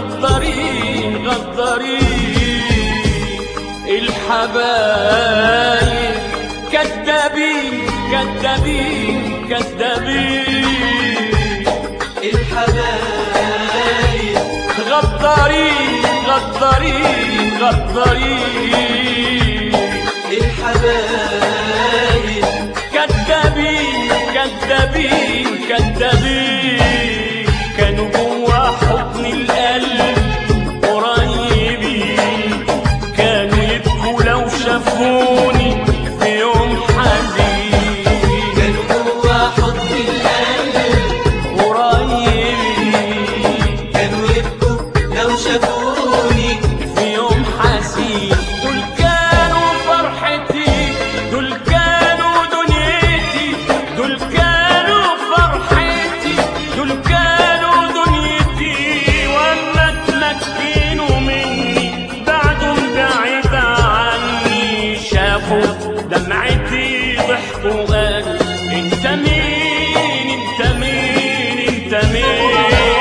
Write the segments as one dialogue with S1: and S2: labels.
S1: غدارين غدارين الحبايب كذابين كذابين كذابين
S2: الحبايب
S1: غدارين غدارين غدارين
S2: الحبايب
S1: كذابين كذابين كذابين كانوا جوا حضن القلب قريبين كانوا يبكوا لو شافوني في يوم حزين
S2: كانوا جوا حضن القلب
S1: قريبين
S2: كانوا يبكوا لو شافوني
S1: في يوم حزين دول كانوا فرحتي دول كانوا دنيتي دول كانوا فرحتي دول كانوا دنيتي واما تمكنوا مني بعدهم بعيد عني شافوا دمعتي ضحكوا قالوا انت مين انت مين انت مين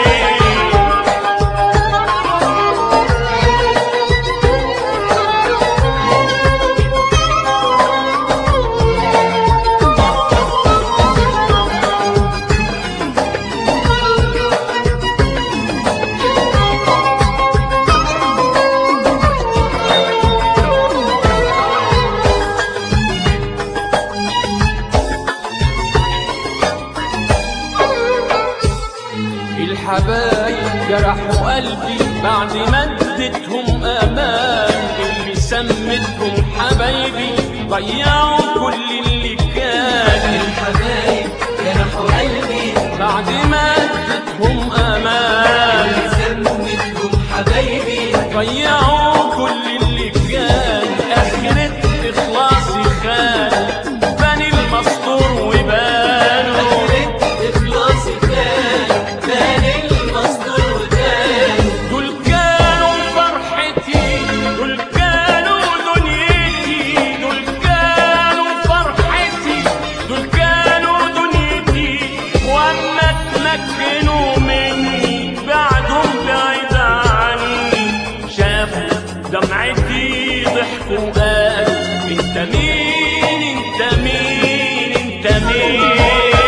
S1: الحبايب جرحوا قلبي بعد ما اديتهم امان اللي سمتهم حبايبي ضيعوا كل اللي كان
S2: الحبايب جرحوا قلبي
S1: بعد ما اديتهم امان
S2: سمتهم حبايبي
S1: ضيعوا كل اللي كان اخرة اخلاصي خان بني المسطور وبانوا
S2: أخرت إخلاصي كان بان المصدور كان
S1: دول كانوا فرحتي دول كانوا دنيتي دول كانوا فرحتي دول كانوا دنيتي واما تمكنوا مني بعدهم بعيد عني شافوا دمعتي ضحكوا قالوا انت مين انت مين انت مين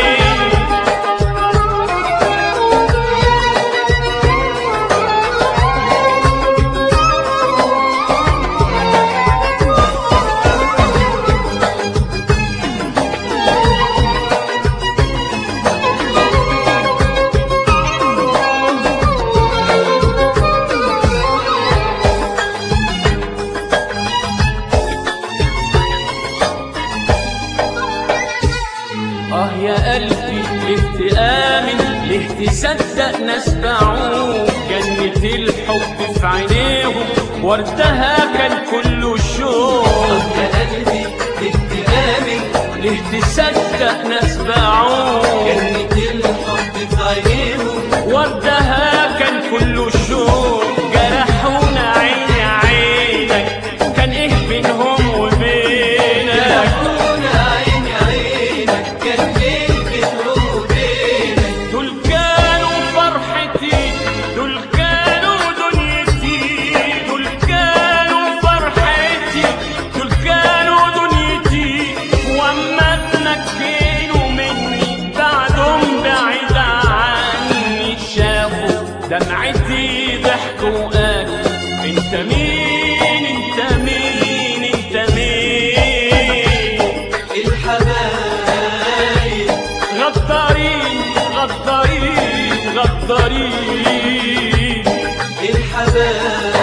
S1: اه يا قلبي ليه تآمن ليه تصدق ناس باعوك جنة الحب في عينيهم وردها كان كله شوق
S2: يا قلبي اتهامي
S1: ليه تصدق ناس باعوك
S2: جنة الحب في عينيهم
S1: وردها كان كله شوق جرحونا عيني عينك كان ايه بينهم وبينك
S2: جرحونا عين عينك كان بين بينهم وبينك
S1: دول كانوا فرحتي دول كانوا دنيتي دول كانوا فرحتي دول كانوا دنيتي واما تمكنوا مني بعدهم بعيد عني شافوا دمعتي ضحكوا وقالوا انت مين انت مين انت مين
S2: الحبايب
S1: غدارين غدارين غدارين
S2: الحبايب